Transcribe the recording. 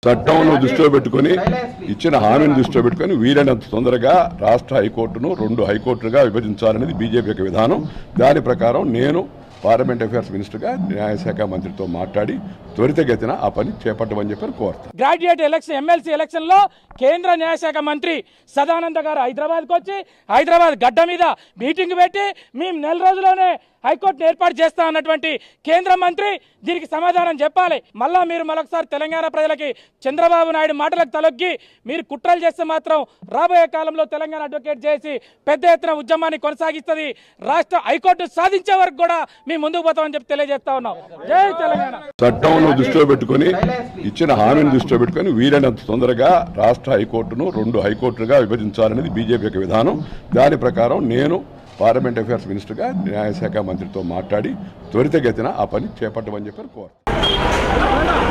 చట్టంను దృష్టిలో పెట్టుకొని ఇచ్చిన హామీని దృష్టిలో పెట్టుకొని వీలైనంత తొందరగా రాష్ట్ర హైకోర్టును రెండు హైకోర్టులుగా విభజించాలనేది బీజేపీ యొక్క విధానం దాని ప్రకారం నేను పార్లమెంట్ అఫైర్స్ మినిస్టర్గా న్యాయశాఖ మంత్రితో మాట్లాడి త్వరితగతిన ఆ పని చేపట్టమని చెప్పి కోరుతాను గ్రాడ్యుయేట్ ఎలక్షన్ ఎమ్మెల్సీ ఎలక్షన్ లో కేంద్ర న్యాయశాఖ మంత్రి సదానంద గారు హైదరాబాద్కి వచ్చి హైదరాబాద్ గడ్డ మీద మీటింగ్ పెట్టి మేము నెల రోజుల్లోనే హైకోర్టును ఏర్పాటు చేస్తా అన్నటువంటి కేంద్ర మంత్రి దీనికి సమాధానం చెప్పాలి మళ్ళా మీరు మరొకసారి తెలంగాణ ప్రజలకి చంద్రబాబు నాయుడు మాటలకు తలొగ్గి మీరు కుట్రలు చేస్తే మాత్రం రాబోయే కాలంలో తెలంగాణ అడ్వకేట్ చేసి పెద్ద ఎత్తున ఉద్యమాన్ని కొనసాగిస్తుంది రాష్ట్ర హైకోర్టు సాధించే వరకు కూడా మేము ముందుకు పోతామని చెప్పి తెలియజేస్తా ఉన్నాం జై తెలంగాణ చట్టంను దృష్టిలో పెట్టుకొని ఇచ్చిన హామీని దృష్టిలో పెట్టుకొని వీలైనంత తొందరగా రాష్ట్ర హైకోర్టును రెండు హైకోర్టులుగా విభజించాలనేది బీజేపీ యొక్క విధానం దాని ప్రకారం నేను పార్లమెంట్ అఫైర్స్ మినిస్టర్గా న్యాయశాఖ మంత్రితో మాట్లాడి త్వరితగతిన ఆ పని చేపట్టమని చెప్పి కోరుతాను